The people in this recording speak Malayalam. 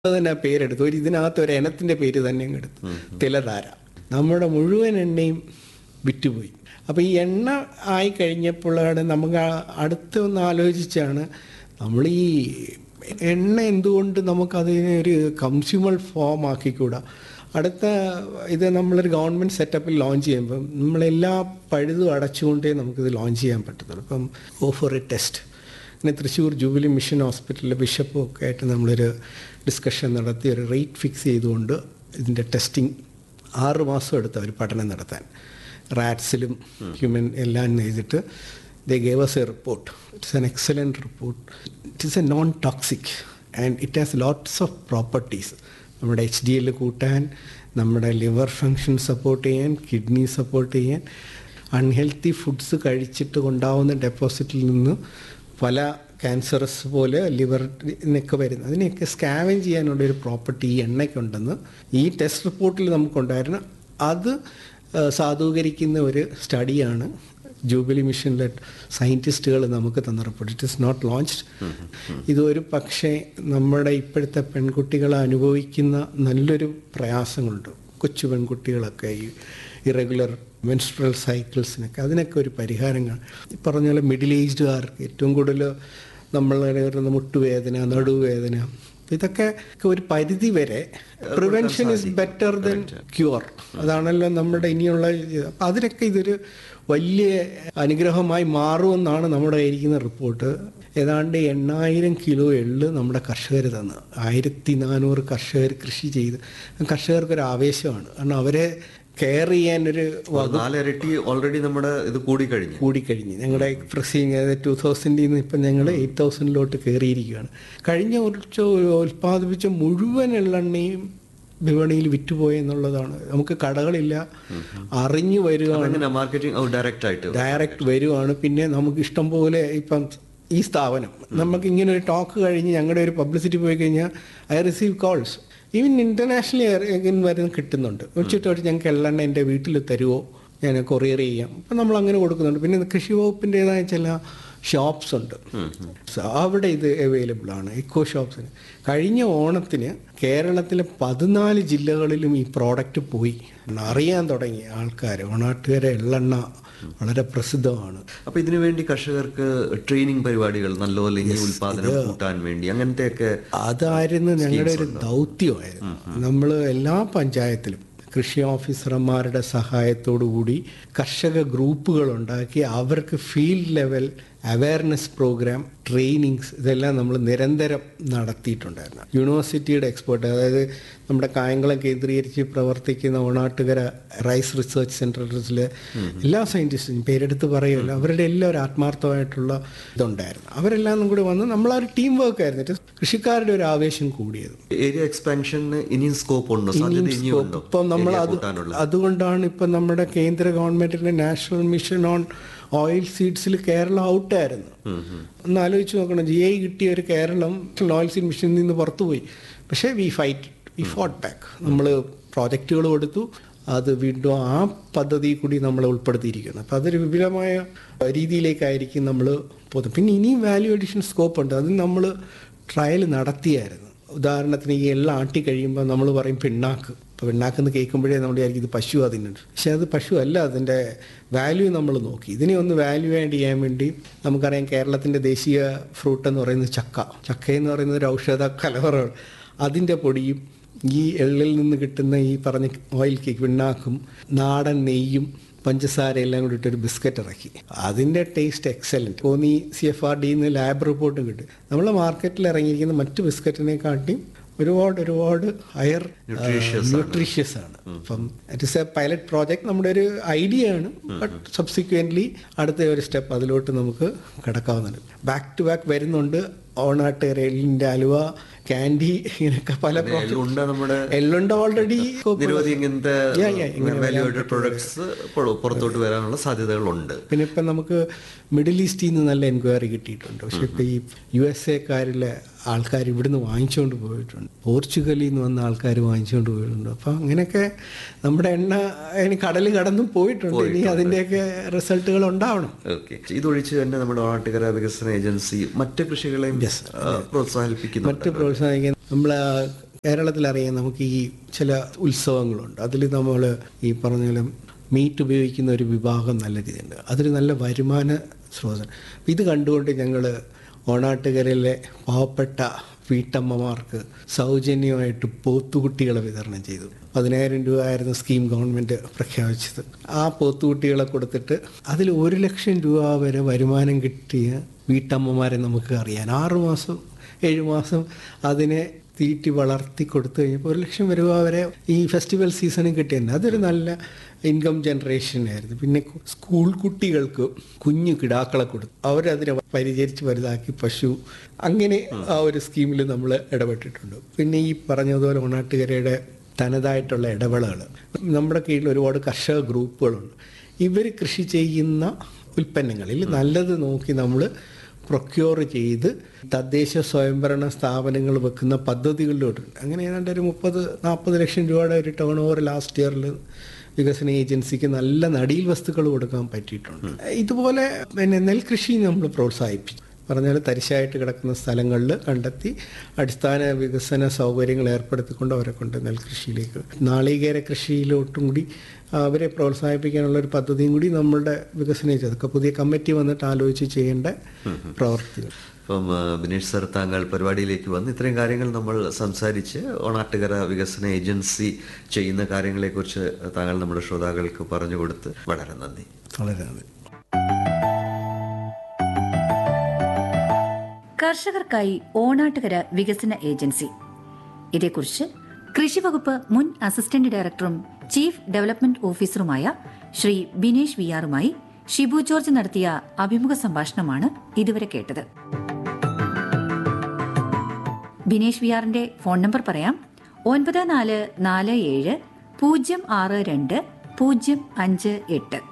തന്നെ പേരെടുത്തു ഒരു ഇതിനകത്ത് ഒരു ഇനത്തിന്റെ പേര് തന്നെ അങ്ങ് എടുത്തു തിലധാര നമ്മുടെ മുഴുവൻ എണ്ണയും വിറ്റുപോയി അപ്പോൾ ഈ എണ്ണ ആയി കഴിഞ്ഞപ്പോഴാണ് നമുക്ക് ആ- അടുത്ത് ഒന്ന് ആലോചിച്ചാണ് നമ്മൾ ഈ എണ്ണ എന്തുകൊണ്ട് നമുക്കതിനെ ഒരു കൺസ്യൂമർ ഫോം ആക്കിക്കൂടാ അടുത്ത ഇത് നമ്മളൊരു ഗവൺമെൻറ് സെറ്റപ്പിൽ ലോഞ്ച് ചെയ്യുമ്പം നമ്മളെല്ലാ പഴുതും അടച്ചുകൊണ്ടേ നമുക്കിത് ലോഞ്ച് ചെയ്യാൻ പറ്റത്തുള്ളൂ ഇപ്പം ഓഫർ എ ടെസ്റ്റ് പിന്നെ തൃശ്ശൂർ ജൂബിലി മിഷൻ ഹോസ്പിറ്റലിലെ ബിഷപ്പും ഒക്കെ ആയിട്ട് നമ്മളൊരു ഡിസ്കഷൻ നടത്തി ഒരു റേറ്റ് ഫിക്സ് ചെയ്തുകൊണ്ട് ഇതിൻ്റെ ടെസ്റ്റിംഗ് ആറ് മാസം എടുത്ത് അവർ പഠനം നടത്താൻ റാറ്റ്സിലും ഹ്യൂമൻ എല്ലാം ചെയ്തിട്ട് they gave us a report it's an excellent report it is a non toxic and it has lots of properties നമ്മുടെ എച്ച് ഡി എൽ കൂട്ടാൻ നമ്മുടെ ലിവർ ഫങ്ഷൻ സപ്പോർട്ട് ചെയ്യാൻ കിഡ്നി സപ്പോർട്ട് ചെയ്യാൻ അൺഹെൽത്തി ഫുഡ്സ് കഴിച്ചിട്ട് ഉണ്ടാവുന്ന ഡെപ്പോസിറ്റിൽ നിന്ന് പല ക്യാൻസറസ് പോലെ ലിവറിനൊക്കെ വരുന്നത് അതിനെയൊക്കെ സ്കാവൻ ചെയ്യാനുള്ള ഒരു പ്രോപ്പർട്ടി ഈ എണ്ണയ്ക്കുണ്ടെന്ന് ഈ ടെസ്റ്റ് റിപ്പോർട്ടിൽ നമുക്കുണ്ടായിരുന്നു അത് ആ, സാധൂകരിക്കുന്ന ഒരു സ്റ്റഡിയാണ് ജൂബിലി മിഷനിലെ സയൻറ്റിസ്റ്റുകൾ നമുക്ക് തന്ന report it is not launched ഇതൊരു പക്ഷേ നമ്മുടെ ഇപ്പോഴത്തെ പെൺകുട്ടികൾ അനുഭവിക്കുന്ന നല്ലൊരു പ്രയാസങ്ങളുണ്ട് കൊച്ചു പെൺകുട്ടികളൊക്കെ ഈ ഇറഗുലർ മെൻസ്ട്രൽ സൈക്കിൾസിനൊക്കെ അതിനൊക്കെ ഒരു പരിഹാരങ്ങൾ ഈ പറഞ്ഞ പോലെ മിഡിൽ ഏജ്ഡുകാർക്ക് ഏറ്റവും കൂടുതൽ നമ്മൾ വരുന്ന മുട്ടുവേദന നടുവേദന ഇതൊക്കെ ഒരു പരിധി വരെ prevention is better than cure അതാണല്ലോ നമ്മുടെ ഇനിയുള്ള ഇത്. അപ്പം അതിനൊക്കെ ഇതൊരു വലിയ അനുഗ്രഹമായി മാറുമെന്നാണ് നമ്മുടെ കയ്യിരിക്കുന്ന റിപ്പോർട്ട് ഏതാണ്ട് എണ്ണായിരം കിലോ എള്ള് നമ്മുടെ കർഷകർ തന്നു ആയിരത്തി നാനൂറ് കർഷകർ കൃഷി ചെയ്ത് കർഷകർക്കൊരു ആവേശമാണ് കാരണം അവരെ കെയർ ചെയ്യാനൊരു ഒരു നാലിരട്ടി ഓൾറെഡി നമ്മുടെ ഇത് കൂടിക്കഴിഞ്ഞു കൂടിക്കഴിഞ്ഞ് ഞങ്ങളുടെ പ്രസിങ് ടു തൗസൻഡിൽ നിന്ന് ഇപ്പം ഞങ്ങൾ എയ്റ്റ് തൗസൻഡിലോട്ട് കയറിയിരിക്കുകയാണ് കഴിഞ്ഞ വർഷം ഉൽപ്പാദിപ്പിച്ച മുഴുവൻ എള്ളെണ്ണയും വിപണിയിൽ വിറ്റുപോയി എന്നുള്ളതാണ് നമുക്ക് കടകളില്ല അറിഞ്ഞു വരികയാണ് അങ്ങനെ മാർക്കറ്റിംഗ് ഡയറക്റ്റ് ആയിട്ട് ഡയറക്റ്റ് വരുവാണ് പിന്നെ നമുക്ക് ഇഷ്ടം പോലെ ഇപ്പം ഈ സ്ഥാപനം നമുക്ക് ഇങ്ങനെ ഒരു ടോക്ക് കഴിഞ്ഞ് ഞങ്ങളുടെ ഒരു പബ്ലിസിറ്റി പോയി കഴിഞ്ഞാൽ I receive calls even internationally വരുന്ന കിട്ടുന്നുണ്ട് ഉച്ചിട്ടോട്ട് ഞങ്ങൾക്ക് എള്ളെണ്ണ എൻ്റെ വീട്ടിൽ തരുമോ ഞാൻ കൊറിയർ ചെയ്യാം അപ്പം നമ്മൾ അങ്ങനെ കൊടുക്കുന്നുണ്ട് പിന്നെ കൃഷി വകുപ്പിൻ്റെതായ ചില ഷോപ്സ് ഉണ്ട് So, അവിടെ ഇത് അവൈലബിൾ ആണ് ഇക്കോ ഷോപ്സിന് കഴിഞ്ഞ ഓണത്തിന് കേരളത്തിലെ പതിനാല് ജില്ലകളിലും ഈ പ്രോഡക്റ്റ് പോയി അറിയാൻ തുടങ്ങി ആൾക്കാർ ഓണാട്ടുകാരെ എള്ളെണ്ണ വളരെ പ്രസിദ്ധമാണ് അപ്പൊ ഇതിനു വേണ്ടി കർഷകർക്ക് ട്രെയിനിങ് പരിപാടികൾ നല്ലപോലെ ഈ ഉൽപാദനം കൂട്ടാൻ വേണ്ടി അങ്ങനത്തെയൊക്കെ അതായിരുന്നു ഞങ്ങളുടെ ഒരു ദൗത്യമായിരുന്നു നമ്മൾ എല്ലാ പഞ്ചായത്തിലും കൃഷി ഓഫീസർമാരുടെ സഹായത്തോടു കൂടി കർഷക ഗ്രൂപ്പുകൾ ഉണ്ടാക്കി അവർക്ക് field level awareness program trainings ഇതെല്ലാം നമ്മൾ നിരന്തരം നടത്തിയിട്ടുണ്ടായിരുന്നു യൂണിവേഴ്സിറ്റിയുടെ എക്സ്പേർട്ട് അതായത് നമ്മുടെ കായംകുളം കേന്ദ്രീകരിച്ച് പ്രവർത്തിക്കുന്ന ഓണാട്ടുകര റൈസ് റിസർച്ച് സെൻറ്ററിലെ എല്ലാ സയൻറ്റിസ്റ്റും പേരെടുത്ത് പറയുമല്ലോ അവരുടെ എല്ലാം ഒരു ആത്മാർത്ഥമായിട്ടുള്ള ഇതുണ്ടായിരുന്നു അവരെല്ലാം കൂടി വന്ന് നമ്മൾ ആ ഒരു ടീം വർക്ക് ആയിരുന്നു ഇത് കൃഷിക്കാരുടെ ഒരു ആവേശം കൂടിയത് ഏരിയ എക്സ്പാൻഷന് ഇനിയും സ്കോപ്പ് ഉണ്ടോ സാധ്യത ഇനിയും ഉണ്ടോ ഇപ്പം നമ്മൾ area അത് കൂട്ടാനുള്ള അതുകൊണ്ടാണ് ഇപ്പം നമ്മുടെ കേന്ദ്ര ഗവൺമെന്റിന്റെ നാഷണൽ മിഷൻ ഓൺ ഓയിൽ സീഡ്സിൽ കേരളം ഔട്ടായിരുന്നു ഒന്ന് ആലോചിച്ച് നോക്കണം ജി ഐ കിട്ടിയ ഒരു കേരളം ഓയിൽ സീഡ് മിഷനിൽ നിന്ന് പുറത്തുപോയി പക്ഷേ we fight we fought back നമ്മൾ പ്രോജക്റ്റുകൾ കൊടുത്തു അത് വീണ്ടും ആ പദ്ധതി കൂടി നമ്മൾ ഉൾപ്പെടുത്തിയിരിക്കുന്നു അപ്പം അതൊരു വിപുലമായ രീതിയിലേക്കായിരിക്കും നമ്മൾ പോകുന്നത് പിന്നെ ഇനിയും വാല്യൂ അഡീഷൻ സ്കോപ്പ് ഉണ്ട് അത് നമ്മൾ ട്രയൽ നടത്തിയായിരുന്നു ഉദാഹരണത്തിന് ഈ എല്ലാം ആട്ടി കഴിയുമ്പോൾ നമ്മൾ പറയും പിണ്ണാക്ക് ഇപ്പോൾ പിണ്ണാക്കെന്ന് കേൾക്കുമ്പോഴേ നമ്മൾ വിചാരിക്കും ഇത് പശു അതിനുണ്ട് പക്ഷേ അത് പശു അല്ല അതിൻ്റെ വാല്യൂ നമ്മൾ നോക്കി ഇതിനെ ഒന്ന് വാല്യൂ ആഡ് ചെയ്യാൻ വേണ്ടി നമുക്കറിയാം കേരളത്തിൻ്റെ ദേശീയ ഫ്രൂട്ട് എന്ന് പറയുന്നത് ചക്ക ചക്ക എന്ന് പറയുന്നത് ഒരു ഔഷധ കലവറയാണ് അതിൻ്റെ പൊടിയും ഈ എള്ളിൽ നിന്ന് കിട്ടുന്ന ഈ പറഞ്ഞ ഓയിൽ കേക്ക് പിണ്ണാക്കും നാടൻ നെയ്യും പഞ്ചസാര എല്ലാം കൂടി ഇട്ടൊരു ബിസ്ക്കറ്റ് ഇറക്കി അതിൻ്റെ ടേസ്റ്റ് എക്സലൻറ്റ് തോന്നി സി എഫ് ആർ ഡിന്ന് ലാബ് റിപ്പോർട്ടും കിട്ടും നമ്മൾ മാർക്കറ്റിൽ ഇറങ്ങിയിരിക്കുന്ന മറ്റ് ബിസ്ക്കറ്റിനെക്കാട്ടിയും ഒരുപാട് ഒരുപാട് ഹയർ ന്യൂട്രീഷ്യസ് ആണ് അപ്പം it is a pilot project നമ്മുടെ ഒരു ഐഡിയ ആണ് ബട്ട് സബ്സിക്വൻ്റ്ലി അടുത്ത ഒരു സ്റ്റെപ്പ് അതിലോട്ട് നമുക്ക് കിടക്കാവുന്നുണ്ട് ബാക്ക് ടു ബാക്ക് വരുന്നുണ്ട് ഓണാട്ട് എള്ളിൻ്റെ അലുവ ക്യാൻഡി ഇങ്ങനെയൊക്കെ പല എള്ളുണ്ട നമ്മുടെ എള്ളുണ്ട് ഓൾറെഡി നിരവധി ഇങ്ങനത്തെ Yeah, yeah, ഇങ്ങനെ വാല്യൂ ആഡഡ് പ്രൊഡക്ട്സ് പുറത്തോട്ട് വരാനുള്ള സാധ്യതകളുണ്ട് പിന്നെ ഇപ്പം നമുക്ക് മിഡിൽ ഈസ്റ്റിൽ നിന്ന് നല്ല എൻക്വയറി കിട്ടിയിട്ടുണ്ട് പക്ഷെ ഇപ്പം ഈ യു എസ് എക്കാരിലെ ആൾക്കാർ ഇവിടുന്ന് വാങ്ങിച്ചുകൊണ്ട് പോയിട്ടുണ്ട് പോർച്ചുഗലിൽ നിന്ന് വന്ന ആൾക്കാർ വാങ്ങിച്ചുകൊണ്ട് പോയിട്ടുണ്ട് അപ്പം അങ്ങനെയൊക്കെ നമ്മുടെ എണ്ണ ഇനി കടൽ കടന്നും പോയിട്ടുണ്ട് ഇനി അതിൻ്റെയൊക്കെ റിസൾട്ടുകൾ ഉണ്ടാവണം ഓക്കെ ഇതൊഴിച്ച് തന്നെ നമ്മുടെ നാട്ടുകര വികസന ഏജൻസി മറ്റ് കൃഷികളെയും ആ, പ്രോത്സാഹിപ്പിക്കുന്നു മറ്റ് പ്രോത്സാഹിക്കാൻ നമ്മൾ കേരളത്തിലറിയാം നമുക്ക് ഈ ചില ഉത്സവങ്ങളുണ്ട് അതിൽ നമ്മൾ ഈ പറഞ്ഞ പോലെ മീറ്റ് ഉപയോഗിക്കുന്ന ഒരു വിഭാഗം നല്ല രീതിയുണ്ട് അതൊരു നല്ല വരുമാന സ്രോതസ് ഇത് കണ്ടുകൊണ്ട് ഞങ്ങൾ ഓണാട്ടുകരയിലെ പാവപ്പെട്ട വീട്ടമ്മമാർക്ക് സൗജന്യമായിട്ട് പോത്തുകുട്ടികളെ വിതരണം ചെയ്തു പതിനായിരം രൂപ ആയിരുന്നു സ്കീം ഗവൺമെൻറ് പ്രഖ്യാപിച്ചത് ആ പോത്തുകുട്ടികളെ കൊടുത്തിട്ട് അതിൽ ഒരു ലക്ഷം രൂപ വരെ വരുമാനം കിട്ടിയ വീട്ടമ്മമാരെ നമുക്ക് അറിയാൻ ആറുമാസം ഏഴ് മാസം അതിനെ തീറ്റി വളർത്തി കൊടുത്തു കഴിഞ്ഞപ്പോൾ ഒരു ലക്ഷം രൂപ വരെ ഈ ഫെസ്റ്റിവൽ സീസണിൽ കിട്ടിയിട്ടുണ്ട് അതൊരു നല്ല ഇൻകം ജനറേഷൻ ആയിരുന്നു പിന്നെ കു- സ്കൂൾ കുട്ടികൾക്ക് കുഞ്ഞു കിടാക്കളെ കൊടുത്തു അവരതിനെ പരിചരിച്ച് വലുതാക്കി പശു അങ്ങനെ ആ ഒരു സ്കീമിൽ നമ്മൾ ഇടപെട്ടിട്ടുണ്ട് പിന്നെ ഈ പറഞ്ഞതുപോലെ ഓണാട്ടുകരയുടെ തനതായിട്ടുള്ള ഇടവേളകൾ നമ്മുടെ കീഴിൽ ഒരുപാട് കർഷക ഗ്രൂപ്പുകളുണ്ട് ഇവർ കൃഷി ചെയ്യുന്ന ഉൽപ്പന്നങ്ങളിൽ നല്ലത് നോക്കി നമ്മൾ പ്രൊക്യൂർ ചെയ്ത് തദ്ദേശ സ്വയംഭരണ സ്ഥാപനങ്ങൾ വെക്കുന്ന പദ്ധതികളിലോട്ടുണ്ട് അങ്ങനെ ഏതാണ്ട് ഒരു മുപ്പത് നാൽപ്പത് ലക്ഷം രൂപയുടെ ഒരു ടേൺ ഓവർ ലാസ്റ്റ് ഇയറിൽ വികസന ഏജൻസിക്ക് നല്ല നടീൽ വസ്തുക്കൾ കൊടുക്കാൻ പറ്റിയിട്ടുണ്ട് ഇതുപോലെ പിന്നെ നെൽകൃഷി നമ്മൾ പ്രോത്സാഹിപ്പിച്ചു പറഞ്ഞാൽ തരിശായിട്ട് കിടക്കുന്ന സ്ഥലങ്ങളിൽ കണ്ടെത്തി അടിസ്ഥാന വികസന സൗകര്യങ്ങൾ ഏർപ്പെടുത്തിക്കൊണ്ട് അവരെ കൊണ്ട് നെൽകൃഷിയിലേക്ക് നാളികേര കൃഷിയിലോട്ടും കൂടി അവരെ പ്രോത്സാഹിപ്പിക്കാനുള്ള ഒരു പദ്ധതിയും കൂടി നമ്മളുടെ വികസന അതൊക്കെ പുതിയ കമ്മിറ്റി വന്നിട്ട് ആലോചിച്ച് ചെയ്യേണ്ട പ്രവർത്തികൾ അപ്പം ആ, ബിനീഷ് സർ താങ്കൾ പരിപാടിയിലേക്ക് വന്ന് ഇത്രയും കാര്യങ്ങൾ നമ്മൾ സംസാരിച്ച് ഓണാട്ടുകര വികസന ഏജൻസി ചെയ്യുന്ന കാര്യങ്ങളെക്കുറിച്ച് താങ്കൾ നമ്മുടെ ശ്രോതാക്കൾക്ക് പറഞ്ഞു കൊടുത്ത് വളരെ നന്ദി വളരെ നന്ദി കർഷകർക്കായി ഓണാട്ടുകര വികസന ഏജൻസി ഇതേക്കുറിച്ച് കൃഷിവകുപ്പ് മുൻ അസിസ്റ്റന്റ് ഡയറക്ടറും ചീഫ് ഡെവലപ്മെന്റ് ഓഫീസറുമായ ശ്രീ ബിനേഷ് വിയാറുമായി ഷിബു ജോർജ് നടത്തിയ അഭിമുഖ സംഭാഷണമാണ് ഇതുവരെ കേട്ടത് ബിനേഷ് വിയാറിന്റെ ഫോൺ നമ്പർ പറയാം ഒൻപത് നാല് നാല് ഏഴ് പൂജ്യം ആറ് രണ്ട് പൂജ്യം അഞ്ച് എട്ട്